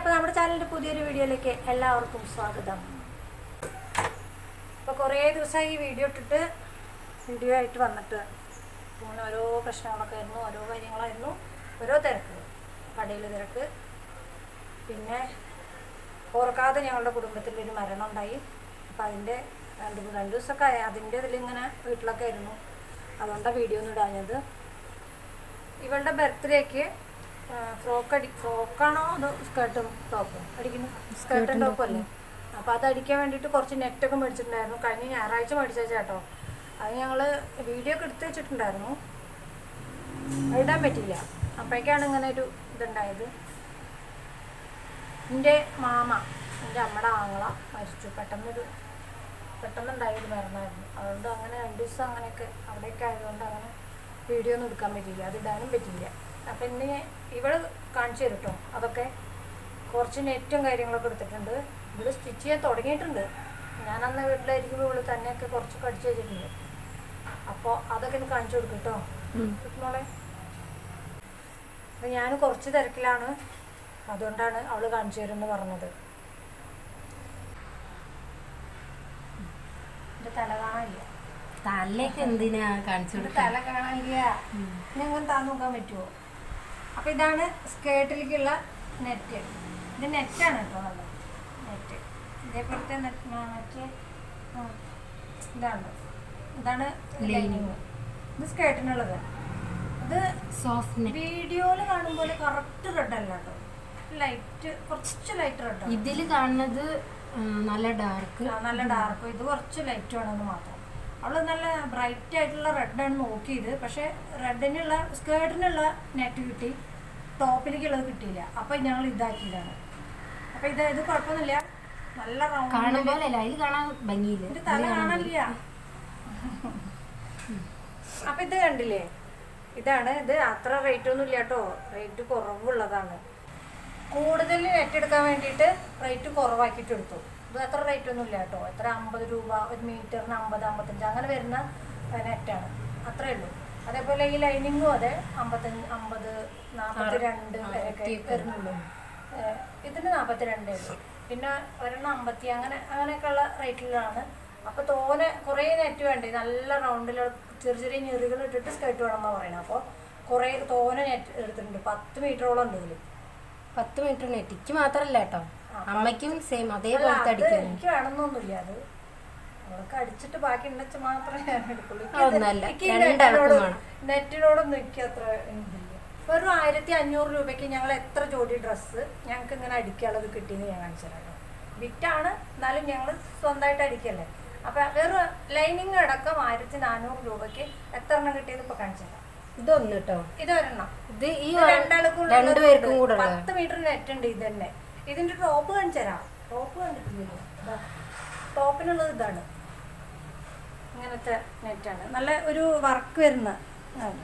അപ്പോൾ നമ്മുടെ ചാനലിൻ്റെ പുതിയൊരു വീഡിയോയിലേക്ക് എല്ലാവർക്കും സ്വാഗതം ഇപ്പോൾ കുറേ ദിവസമായി ഈ വീഡിയോ ഇട്ടിട്ട് വീഡിയോ ആയിട്ട് വന്നിട്ട് അങ്ങനെ ഓരോ പ്രശ്നങ്ങളൊക്കെ ആയിരുന്നു ഓരോ കാര്യങ്ങളായിരുന്നു ഓരോ തിരക്ക് കടയിൽ തിരക്ക് പിന്നെ ഓർക്കാതെ ഞങ്ങളുടെ കുടുംബത്തിലൊരു മരണം ഉണ്ടായി അപ്പോൾ അതിൻ്റെ രണ്ട് മൂന്ന് രണ്ട് ദിവസമൊക്കെ ആയി അതിൻ്റെ ഇതിലിങ്ങനെ വീട്ടിലൊക്കെ ആയിരുന്നു അതുകൊണ്ടാണ് വീഡിയോ ഒന്നും ഇടാഞ്ഞത് ഇവളുടെ ബർത്ത്ഡേക്ക് ഫ്രോക്ക് അടി ഫ്രോക്കാണോ അതോ സ്കേർട്ടും ടോപ്പും അടിക്കുന്നു സ്കേർട്ടും ടോപ്പും അല്ലേ അപ്പോൾ അത് അടിക്കാൻ വേണ്ടിയിട്ട് കുറച്ച് നെറ്റൊക്കെ മേടിച്ചിട്ടുണ്ടായിരുന്നു കഴിഞ്ഞ ഞായറാഴ്ച മേടിച്ച ചേട്ടോ അത് ഞങ്ങൾ വീഡിയോ ഒക്കെ എടുത്ത് വെച്ചിട്ടുണ്ടായിരുന്നു അത് ഇടാൻ പറ്റില്ല അപ്പോഴേക്കാണ് ഇങ്ങനെ ഒരു ഇതുണ്ടായത് എൻ്റെ മാമ എൻ്റെ അമ്മയുടെ ആങ്ങള മരിച്ചു പെട്ടെന്നൊരു പെട്ടെന്നുണ്ടായ ഒരു മരണമായിരുന്നു അതുകൊണ്ട് അങ്ങനെ രണ്ട് ദിവസം അങ്ങനെയൊക്കെ അവിടെയൊക്കെ ആയതുകൊണ്ട് അങ്ങനെ വീഡിയോ ഒന്നും എടുക്കാൻ പറ്റില്ല അത് ഇടാനും പറ്റില്ല അപ്പം ഇന്ന് ഇവള് കാണിച്ചു തരും കേട്ടോ അതൊക്കെ കുറച്ച് നെറ്റും കാര്യങ്ങളൊക്കെ എടുത്തിട്ടുണ്ട് ഇവള് സ്റ്റിച്ച് ചെയ്യാൻ തുടങ്ങിയിട്ടുണ്ട് ഞാൻ അന്ന് വീട്ടിലായിരിക്കുമ്പോൾ ഇവള് തന്നെയൊക്കെ കുറച്ചൊക്കെ അടിച്ചു വെച്ചിട്ടുണ്ട് അപ്പോൾ അതൊക്കെ ഒന്ന് കാണിച്ചു കൊടുക്കും കേട്ടോ മോളെ അപ്പം ഞാൻ കുറച്ച് തിരക്കിലാണ് അതുകൊണ്ടാണ് അവൾ കാണിച്ചു തരുമെന്ന് പറഞ്ഞത് എൻ്റെ തല കാണാനില്ല തലേക്ക് എന്തിനാ കാണിച്ചു എൻ്റെ കൊടുക്കാൻ തല കാണാനില്ല ഞങ്ങൾ താന്ന് നോക്കാൻ പറ്റുമോ അപ്പം ഇതാണ് സ്കേർട്ടിലേക്കുള്ള നെറ്റ് ഇത് നെറ്റാണ് കേട്ടോ നല്ലത് നെറ്റ് ഇതേപോലത്തെ നെറ്റ് മറ്റേ ആ, ഇതാണ് ഇതാണ് ലൈനിങ് ഇത് സ്കേർട്ടിനുള്ളത് ഇത് സോഫ്റ്റ് വീഡിയോയിൽ കാണുമ്പോൾ കറക്റ്റ് റെഡ് അല്ല കേട്ടോ ലൈറ്റ് കുറച്ച് ലൈറ്റ് റെഡ് ഇതില് കാണുന്നത് ആ, നല്ല ഡാർക്ക് നല്ല ഡാർക്കും ഇത് കുറച്ച് ലൈറ്റ് വേണമെന്ന് മാത്രം അവള് നല്ല ബ്രൈറ്റ് ആയിട്ടുള്ള റെഡാണ് നോക്കിയത് പക്ഷെ റെഡിനുള്ള സ്കേർട്ടിനുള്ള നെറ്റ് കിട്ടി ടോപ്പിലേക്കുള്ളത് കിട്ടിയില്ല അപ്പൊ ഞങ്ങൾ ഇതാക്കിയതാണ് അപ്പൊ ഇത് ഇത് കുഴപ്പമൊന്നുമില്ല നല്ല റൗണ്ട് കാണുമ്പോൾ അല്ല അതിൽ കാണാൻ ഭംഗിയില്ല എന്റെ തല കാണാനില്ല അപ്പൊ ഇത് കണ്ടില്ലേ ഇതാണ് ഇത് അത്ര റേറ്റ് ഒന്നും ഇല്ല കേട്ടോ റേറ്റ് കുറവുള്ളതാണ് കൂടുതൽ നെറ്റ് എടുക്കാൻ വേണ്ടിയിട്ട് റേറ്റ് കുറവാക്കിയിട്ട് എടുത്തു ഇത് അത്ര റേറ്റ് ഒന്നും ഇല്ല കേട്ടോ എത്ര അമ്പത് രൂപ ഒരു മീറ്ററിന് അമ്പത് അമ്പത്തഞ്ച് അങ്ങനെ വരുന്ന നെറ്റാണ് അത്രേ ഉള്ളൂ അതേപോലെ ഈ ലൈനിങ്ങും അതെ അമ്പത്തഞ്ച് അമ്പത് നാൽപ്പത്തി രണ്ട് വരെയൊക്കെ വരുന്നുള്ളൂ ഏഹ് ഇതിന് നാൽപ്പത്തി രണ്ടേ ഉള്ളൂ പിന്നെ ഒരെണ്ണം അമ്പത്തി അങ്ങനെ അങ്ങനെയൊക്കെയുള്ള റേറ്റിലാണ് അപ്പോൾ തോനെ കുറേ നെറ്റ് വേണ്ടേ നല്ല റൗണ്ടിൽ ചെറിയ ചെറിയ ഞെറികൾ ഇട്ടിട്ട് സ്കേർട്ട് വേണമെന്നാണ് പറയുന്നത് അപ്പോൾ കുറേ തോനെ നെറ്റ് എടുത്തിട്ടുണ്ട് പത്ത് മീറ്ററോളം ഉണ്ട് ഇതിൽ പത്ത് മീറ്റർ നെറ്റിക്ക് മാത്രല്ല കേട്ടോ അമ്മയ്ക്കും സെയിം അല്ല, അതേപോലത്തെ അത് അടിക്കണം എനിക്ക് വേണമെന്നൊന്നുമില്ല അത് അവൾക്ക് അടിച്ചിട്ട് ബാക്കി ഉണ്ടെച്ച് മാത്രമേ ഞാൻ എടുക്കുള്ളൂ എനിക്ക് അതൊന്നുമല്ല. എനിക്ക് ഈ രണ്ടാൾക്കും നെറ്റിനോട് വേണം. നെറ്റിനോടൊന്നും എനിക്ക് അത്ര ഇതില്ല വെറും ആയിരത്തി അഞ്ഞൂറ് രൂപയ്ക്ക് ഞങ്ങൾ എത്ര ജോഡി ഡ്രസ്സ് ഞങ്ങൾക്ക് ഇങ്ങനെ അടിക്കാനുള്ളത് കിട്ടിയെന്ന് ഞാൻ കാണിച്ചു തരാം കേട്ടോ വിറ്റാണ് എന്നാലും ഞങ്ങൾ സ്വന്തമായിട്ട് അടിക്കല്ലേ അപ്പൊ വെറും ലൈനിങ് അടക്കം ആയിരത്തി നാനൂറ് രൂപയ്ക്ക് എത്ര എണ്ണം കിട്ടിയെന്ന് ഇപ്പൊ കാണിച്ചു തരാം ഇതൊന്ന് കേട്ടോ ഇതൊരെണ്ണം ഇത് ഈ ഇത് രണ്ടാൾക്കും രണ്ടുപേർക്കും കൂടെ ഉള്ളത് പത്ത് മീറ്റർ നെറ്റ് ഉണ്ട് ഇത് തന്നെ ഇതിന്റെ ടോപ്പ് കാണിച്ചു തരാം ടോപ്പ് കണ്ടിട്ടില്ലല്ലോ ഇതാ. ടോപ്പിനുള്ളത് ഇതാണ് ഇങ്ങനത്തെ നെറ്റാണ് നല്ല ഒരു വർക്ക് വരുന്ന ആണ്.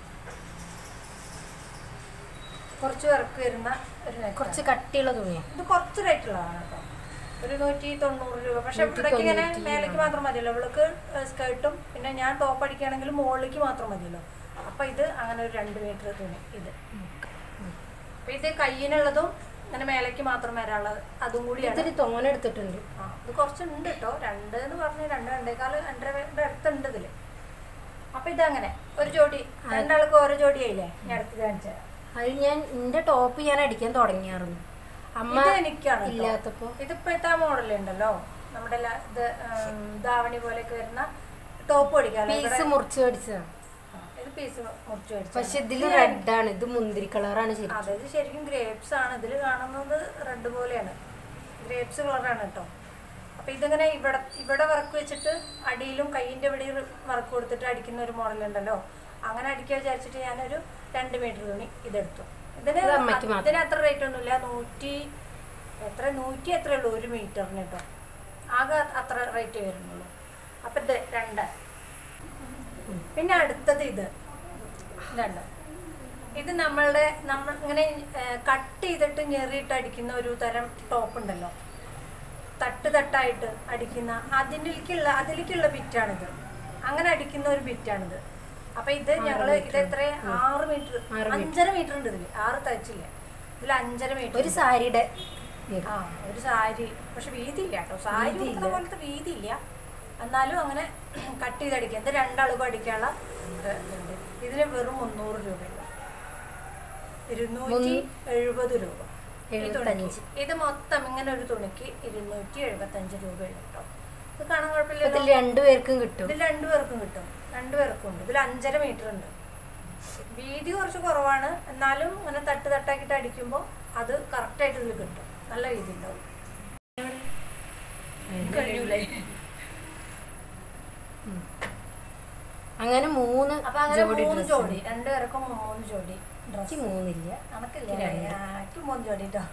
കുറച്ച് വർക്ക് വരുന്ന ഒരു നെറ്റ് കുറച്ച് കട്ടിയുള്ള തുണിയാ ഇത് കുറച്ച് റേറ്റ് ഉള്ളതാണ് കേട്ടോ ഒരു നൂറ്റി തൊണ്ണൂറ് രൂപ പക്ഷെ ഇവിടേക്ക് ഇങ്ങനെ മേലേക്ക് മാത്രം മതിയല്ലോ ഇവൾക്ക് സ്കേർട്ടും പിന്നെ ഞാൻ ടോപ്പ് അടിക്കുകയാണെങ്കിൽ മുകളിലേക്ക് മാത്രം മതിയല്ലോ അപ്പൊ ഇത് അങ്ങനെ ഒരു രണ്ട് മീറ്റർ തുണി ഇത് അപ്പൊ ഇത് കയ്യിനുള്ളതും ഇങ്ങനെ മേലേക്ക് മാത്രം വരാനുള്ളത് അതും കൂടിയാണ് ഇതിന് തോനെ എടുത്തിട്ടുണ്ട് ആ ഇത് കുറച്ചുണ്ട് കേട്ടോ രണ്ട് എന്ന് പറഞ്ഞ് രണ്ട് രണ്ടേക്കാൾ രണ്ടരയുടെ അടുത്തുണ്ട് ഇതില് അപ്പൊ ഇതങ്ങനെ ഒരു ജോഡി രണ്ടാൾക്ക് ഓരോ ജോഡിയായില്ലേ ഞാൻ അടുത്ത് കാണിച്ചു തരാം അത് ഞാൻ എന്റെ ടോപ്പ് ഞാൻ അടിക്കാൻ തുടങ്ങിയായിരുന്നു അമ്മ ഇത് എനിക്കാണ് കേട്ടോ. ഇല്ലാത്തപ്പോ ഇതിപ്പോഴത്തെ ആ മോഡലുണ്ടല്ലോ നമ്മുടെ ല- ഇത് ഉം, ധാവണി പോലെയൊക്കെ വരുന്ന ടോപ്പ് അടിക്കാമല്ലോ ഇവിടെ- പീസ് മുറിച്ച് മേടിച്ചതാണ് ആ, ഇത് പീസ് മുറിച്ച് മേടിച്ചതാണ്. പക്ഷെ ഇതില് റെഡാണ് ഇത് മുന്തിരി കളറാണ് ശരി അതെ ഇത് ശരിക്കും ഗ്രേപ്സ് ആണ് ഇതിൽ കാണുന്നത് റെഡ് പോലെയാണ് ഗ്രേപ്സ് കളറാണ് കേട്ടോ അപ്പൊ ഇതിങ്ങനെ ഇവിടെ ഇവിടെ വർക്ക് വെച്ചിട്ട് അടിയിലും കൈയിന്റെ ഇവിടെ വർക്ക് കൊടുത്തിട്ട് അടിക്കുന്ന ഒരു മോഡൽ ഉണ്ടല്ലോ അങ്ങനെ അടിക്കാൻ വിചാരിച്ചിട്ട് ഞാനൊരു രണ്ട് മീറ്റർ തുണി ഇതെടുത്തു ഇതിന് ഇത് അമ്മയ്ക്ക് മാത്രം. ഇതിന് അത്ര റേറ്റ് ഒന്നുമില്ല നൂറ്റി എത്ര നൂറ്റി എത്ര ഉള്ളൂ ഒരു മീറ്ററിന് കേട്ടോ ആകെ അത്ര റേറ്റ് വരുന്നുള്ളൂ അപ്പൊ ഇത് രണ്ട് പിന്നെ അടുത്തത് ഇത് ഇതുണ്ട് ഇത് നമ്മളുടെ നമ്മൾ ഇങ്ങനെ കട്ട് ചെയ്തിട്ട് ഞെറിയിട്ട് അടിക്കുന്ന ഒരു തരം ടോപ്പ് ഉണ്ടല്ലോ തട്ട് തട്ടായിട്ട് അടിക്കുന്ന അതിലേക്കുള്ള അതിലേക്കുള്ള ബിറ്റാണിത് അങ്ങനെ അടിക്കുന്ന ഒരു ബിറ്റാണിത് അപ്പൊ ഇത് ഞങ്ങള് ഇത് എത്ര ആറ് മീറ്റർ അഞ്ചര മീറ്റർ ഉണ്ട് ഇതില് ആറ് തയ്ച്ചില്ല ഇതിൽ അഞ്ചര മീറ്റർ ഒരു സാരിയുടെ ആ ഒരു സാരി പക്ഷെ വീതിയില്ല കേട്ടോ സാരി വീതിയില്ല. ഉടുക്കുന്ന പോലത്തെ വീതിയില്ല എന്നാലും അങ്ങനെ കട്ട് ചെയ്തടിക്കുക ഇത് രണ്ടളവ് അടിക്കാനുള്ള ഇത് ഇതുണ്ട് ഇതിന് വെറും മുന്നൂറ് രൂപയുള്ളൂ ഇരുന്നൂറ്റി എഴുപത് രൂപ ഈ എഴുപത്തഞ്ച്. തുണിക്ക്. ഇത് മൊത്തം ഇങ്ങനെ ഒരു തുണിക്ക് ഇരുന്നൂറ്റി എഴുപത്തഞ്ച് രൂപയുള്ളൂ കേട്ടോ ഇത് കാണാൻ ഇതിൽ കുഴപ്പമില്ല രണ്ടുപേർക്കും കിട്ടും ഇതിൽ രണ്ടുപേർക്കും കിട്ടും രണ്ടുപേർക്കും ഉണ്ട് ഇതിൽ അഞ്ചര മീറ്റർ ഉണ്ട് വീതി കുറച്ച് കുറവാണ് എന്നാലും ഇങ്ങനെ തട്ട് തട്ടാക്കിയിട്ട് അടിക്കുമ്പോൾ അത് കറക്റ്റായിട്ട് ഇതിൽ കിട്ടും നല്ല വീതി ഉണ്ടാവും കഴിയൂലേ അങ്ങനെ മൂന്ന് അപ്പൊ അങ്ങനെ ജോഡി മൂന്ന് ഡ്രസ് ജോഡി രണ്ടുപേർക്കും മൂന്ന് ജോഡി എനിക്ക് ഡ്രസ് മൂന്നില്ല നമുക്കില്ല രണ്ട്. എനിക്ക് മൂന്ന് ജോഡി കേട്ടോ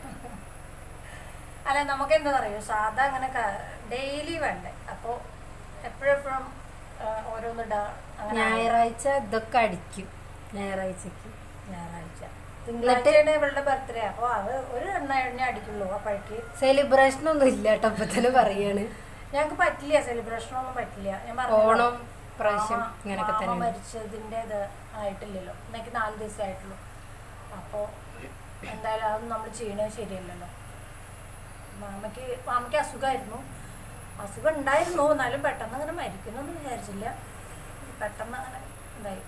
അല്ല നമുക്ക് എന്താ പറയുക സാധാ അങ്ങനെ ഡെയിലി വേണ്ടേ അപ്പോൾ എപ്പോഴെപ്പോഴും ഓരോന്നിടാ അങ്ങനെ ഞായറാഴ്ച ഇതൊക്കെ അടിക്കും ഞായറാഴ്ചക്ക് ഞായറാഴ്ച തിങ്കളാഴ്ചയാണ് ഇവളുടെ ബർത്ത്ഡേ അപ്പോൾ അത് ഒരു എണ്ണ എണ്ണ അടിക്കുള്ളൂ അപ്പോഴേക്ക് സെലിബ്രേഷൻ ഒന്നും ഇല്ല കേട്ടോ അപ്പൊ തന്നെ പറയാണ് ഞങ്ങൾക്ക് പറ്റില്ല സെലിബ്രേഷൻ ഒന്നും പറ്റില്ല ഞാൻ പറഞ്ഞല്ലോ. ഓണം പ്രാവശ്യം മാമ- ഇങ്ങനൊക്കെ മാമ തന്നെ മരിച്ചതിൻ്റെ ഇത് ആയിട്ടില്ലല്ലോ എനിക്ക് നാല് ദിവസമേ ആയിട്ടുള്ളൂ അപ്പോൾ എന്തായാലും അതൊന്നും നമ്മൾ ചെയ്യണത് ശരിയല്ലല്ലോ മാമയ്ക്ക് മാമയ്ക്ക് അസുഖമായിരുന്നു അസുഖം ഉണ്ടായിരുന്നു എന്നാലും പെട്ടെന്ന് അങ്ങനെ മരിക്കുന്നൊന്നും വിചാരിച്ചില്ല പെട്ടെന്ന് അങ്ങനെ ഇതായി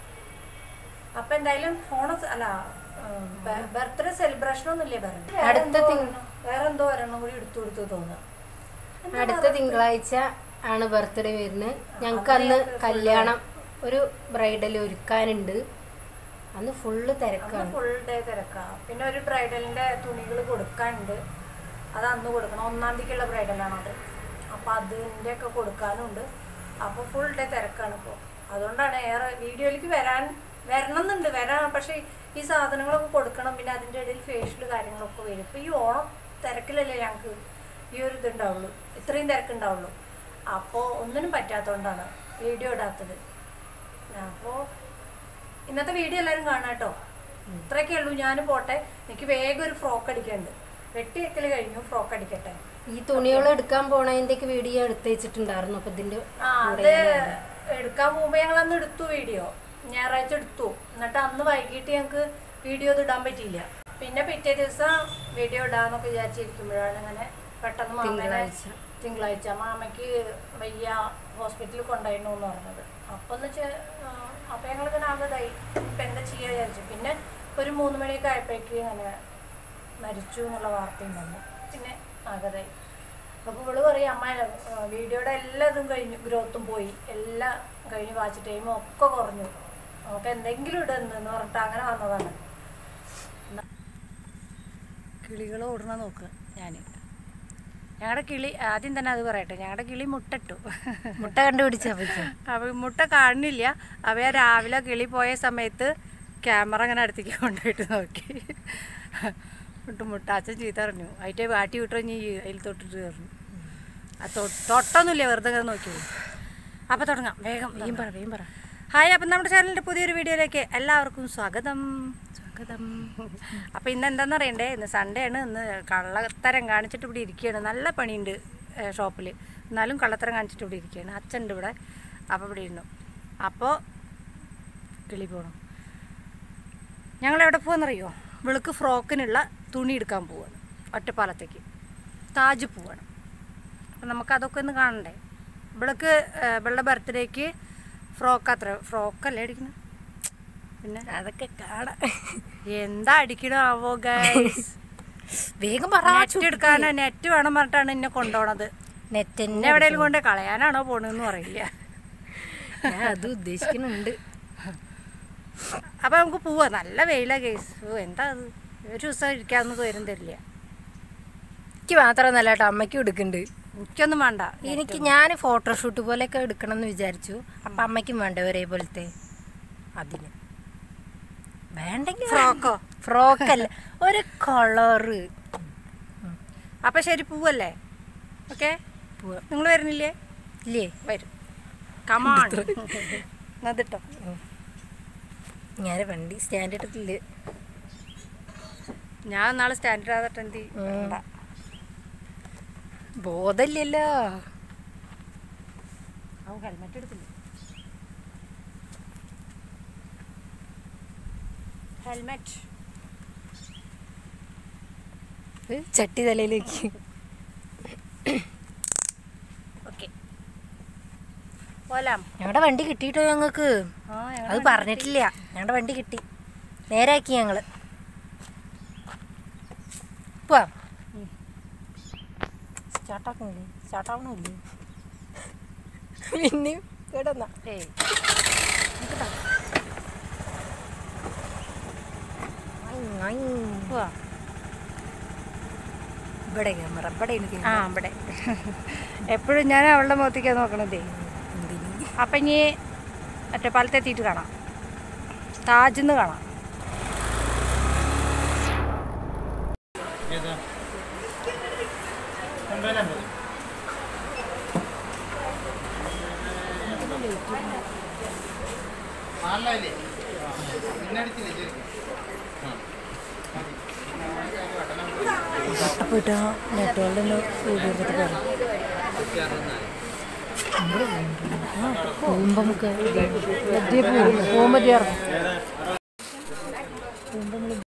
അപ്പം എന്തായാലും ഓണം സ- അല്ല ബർത്ത്ഡേ സെലിബ്രേഷൻ ഒന്നും ഇല്ലേ പറഞ്ഞു അടുത്ത തിങ്ക- വേറെ എന്തോ ഒരെണ്ണം കൂടി എടുത്തു കൊടുത്തു തോന്നുക അടുത്ത തിങ്കളാഴ്ച ആണ് ബർത്ത്ഡേ വരുന്നത് ഞങ്ങൾക്ക് അന്ന് കല്യാണം ഒരു ബ്രൈഡൽ ഒരുക്കാനുണ്ട് അന്ന് ഫുള്ള് തിരക്കാണ് ഫുൾ ഡേ തിരക്കാ പിന്നെ ഒരു ബ്രൈഡലിന്റെ തുണികൾ കൊടുക്കാനുണ്ട് അത് അന്ന് കൊടുക്കണം ഒന്നാം തീയതിക്കുള്ള ബ്രൈഡലാണ് അത് അപ്പോൾ അതിൻ്റെ ഒക്കെ കൊടുക്കാനുണ്ട് അപ്പോൾ ഫുൾ ഡേ തിരക്കാണ് ഇപ്പോൾ അതുകൊണ്ടാണ് ഏറെ വീഡിയോയിലേക്ക് വരാൻ വരണം എന്നുണ്ട് വരാൻ പക്ഷേ ഈ സാധനങ്ങളൊക്കെ കൊടുക്കണം പിന്നെ അതിൻ്റെ ഇടയിൽ ഫേഷ്യൽ കാര്യങ്ങളൊക്കെ വരും ഇപ്പോൾ ഈ ഓണം തിരക്കിലല്ലേ ഞങ്ങൾക്ക് ഈ ഒരു ഇതുണ്ടാവുള്ളൂ ഇത്രയും തിരക്കുണ്ടാവുള്ളൂ അപ്പോൾ ഒന്നിനും പറ്റാത്തതുകൊണ്ടാണ് വീഡിയോ ഇടാത്തത് അപ്പോൾ ഇന്നത്തെ വീഡിയോ എല്ലാവരും കാണാം കേട്ടോ ഇത്രയൊക്കെ ഉള്ളൂ ഞാൻ പോട്ടെ എനിക്ക് വേഗം ഒരു ഫ്രോക്ക് അടിക്കാനുണ്ട് വെട്ടി വെക്കൽ കഴിഞ്ഞു ഫ്രോക്ക് അടിക്കട്ടെ ഈ തുണികൾ എടുക്കാൻ പോണതിന്റെ ഒക്കെ വീഡിയോ എടുത്ത് വെച്ചിട്ടുണ്ടായിരുന്നു അപ്പൊ ഇതിന്റെ ആ അത് എടുക്കാൻ പോകുമ്പോൾ ഞങ്ങൾ അന്ന് എടുത്തു വീഡിയോ ഞായറാഴ്ച എടുത്തു എന്നിട്ട് അന്ന് വൈകിട്ട് ഞങ്ങൾക്ക് വീഡിയോ ഇത് ഇടാൻ പറ്റിയില്ല പിന്നെ പിറ്റേ ദിവസം വീഡിയോ ഇടാന്നൊക്കെ വിചാരിച്ചിരിക്കുമ്പോഴാണ് ഇങ്ങനെ പെട്ടെന്ന് മാമനെ തിങ്കളാഴ്ച. തിങ്കളാഴ്ച മാമയ്ക്ക് വയ്യ ഹോസ്പിറ്റലിൽ കൊണ്ടുപോയിരുന്നു എന്ന് പറഞ്ഞത് അപ്പം എന്ന് വെച്ചാൽ അപ്പം ഞങ്ങളിങ്ങനെ ആകതായി ഇപ്പം എന്താ ചെയ്യുക വിചാരിച്ചു പിന്നെ ഒരു മൂന്ന് മണിയൊക്കെ ആയപ്പോഴേക്ക് ഇങ്ങനെ മരിച്ചു എന്നുള്ള വാർത്തയും വന്നു പിന്നെ ആകതായി അപ്പോൾ ഇവള് പറയും അമ്മ ആ, വീഡിയോയുടെ എല്ലാ ഇതും കഴിഞ്ഞു ഗ്രോത്തും പോയി എല്ലാം കഴിഞ്ഞ് വാച്ച് ടൈമും ഒക്കെ കുറഞ്ഞു നമുക്ക് എന്തെങ്കിലും ഇടുന്നു പറഞ്ഞിട്ട് അങ്ങനെ വന്നതാണ് കിളികൾ ഓടണ നോക്കുക ഞാൻ ഞങ്ങളുടെ കിളി ആദ്യം തന്നെ അത് പറയട്ടെ ഞങ്ങളുടെ കിളി മുട്ടട്ടു മുട്ട കണ്ടുപിടിച്ചാ പറ്റും അവ മുട്ട കാണുന്നില്ല അവയെ രാവിലെ കിളി പോയ സമയത്ത് ക്യാമറ അങ്ങനെ അടുത്തേക്ക് കൊണ്ടുപോയിട്ട് നോക്കി എന്നിട്ട് മുട്ടാച്ചൻ ചീത്ത പറഞ്ഞു അതിൻ്റെ വാട്ടി വിട്ടു അതിൽ തൊട്ടിട്ട് കയറുന്നു ആ തൊ- തൊട്ടൊന്നുമില്ല വെറുതെ ഇങ്ങനെ നോക്കിയത് അപ്പോൾ തുടങ്ങാം വേഗം വേഗം പറ വേഗം പറ ഹായ് അപ്പം നമ്മുടെ ചാനലിൻ്റെ പുതിയൊരു വീഡിയോയിലേക്ക് എല്ലാവർക്കും സ്വാഗതം സ്വാഗതം അപ്പോൾ ഇന്ന് എന്താണെന്ന് അറിയണ്ടേ ഇന്ന് സൺഡേ ആണ് ഇന്ന് കള്ളത്തരം കാണിച്ചിട്ട് ഇവിടെ ഇരിക്കുകയാണ് നല്ല പണിയുണ്ട് ഷോപ്പിൽ എന്നാലും കള്ളത്തരം കാണിച്ചിട്ട് ഇവിടെ ഇരിക്കുകയാണ് അച്ഛനുണ്ട് ഇവിടെ അപ്പോൾ ഇവിടെ ഇരുന്നു അപ്പോൾ കിളി പോകണം ഞങ്ങൾ എവിടെ പോകുമെന്നറിയോ വിളക്ക് ഫ്രോക്കിനുള്ള തുണി എടുക്കാൻ പോവാണ് ഒറ്റപ്പാലത്തേക്ക് താജ് പോവാണ് അപ്പം നമുക്കതൊക്കെ ഒന്ന് കാണണ്ടേ ഇവൾക്ക് ഇവളുടെ ബർത്ത്ഡേക്ക് ഫ്രോക്ക് അത്ര ഫ്രോക്കല്ലേ അടിക്കുന്നത് പിന്നെ അതൊക്കെ കാണാം എന്താ അടിക്കണാവോ ഗൈസ് വേഗം പറ നെറ്റ് എടുക്കാനാ നെറ്റ് വേണം പറഞ്ഞിട്ടാണ് എന്നെ കൊണ്ടുപോണത് നെറ്റ് എന്നെ എവിടെയെങ്കിലും കൊണ്ട് കളയാനാണോ പോണെന്ന് അറിയില്ല ഞാൻ അത് ഉദ്ദേശിക്കുന്നുണ്ട് അപ്പം നമുക്ക് പോവാ നല്ല വെയിലാ ഗൈസ് ഓ എന്താ അത് ഒരു ദിവസം ഇരിക്കാവുന്ന വരും തരില്ല എനിക്ക് മാത്രമൊന്നല്ല കേട്ടോ അമ്മയ്ക്കും എടുക്കുന്നുണ്ട് എനിക്കൊന്നും വേണ്ട എനിക്ക് ഞാൻ ഫോട്ടോഷൂട്ട് പോലെയൊക്കെ എടുക്കണം എന്ന് വിചാരിച്ചു അപ്പൊ അമ്മയ്ക്കും വേണ്ടേ ഒരേപോലത്തെ അതിന് വേണ്ടെങ്കിൽ ഫ്രോക്കോ ഫ്രോക്കല്ല ഒരു കളറ് അപ്പം ശരി പോവല്ലേ ഓക്കെ പോവാം. നിങ്ങൾ വരുന്നില്ലേ ഇല്ലേ വരും കമാൺ എന്നിട്ടോ ഞാൻ വണ്ടി സ്റ്റാൻഡ് ഇട്ടിട്ടില്ല ഞാൻ നാളെ സ്റ്റാൻഡേർഡ് ആകട്ടെ എന്ത് ഉം. വേണ്ട. ബോധമില്ലല്ലോ അവൻ ഹെൽമെറ്റ് എടുത്തില്ല ഹെൽമെറ്റ് ചട്ടി തലയിലേക്ക് ഓക്കെ പോലാം ഞങ്ങളുടെ വണ്ടി കിട്ടിയിട്ടോ ഞങ്ങൾക്ക് ആ അത് പറഞ്ഞിട്ടില്ല ഞങ്ങളുടെ വണ്ടി കിട്ടി നേരാക്കി ഞങ്ങള് പോവാം സ്റ്റാർട്ടാക്കണില്ലേ സ്റ്റാർട്ടാവണില്ലേ പിന്നെയും കേടന്നാ ഏയ് പോവാ ഇവിടെ ക്യാമറ ഇവിടെ എനിക്ക് ആ ഇവിടെ എപ്പോഴും ഞാൻ അവളുടെ മുഖത്തേക്കാണ് നോക്കണതേ അപ്പം ഇനി ഒറ്റപ്പാലത്ത് എത്തിയിട്ട് കാണാം താജിന്ന് കാണാം ഏതാ ഒമ്പതിലമ്പത് നാലിലായില്ലേ പിന്നടിച്ചില്ലേ ശരിക്കും പോയിട്ട് നെറ്റുകളുടെ ഒന്ന് വീഡിയോ എടുത്തിട്ട് പോകാം പോകുമ്പോൾ നമുക്ക് പോകുമ്പോൾ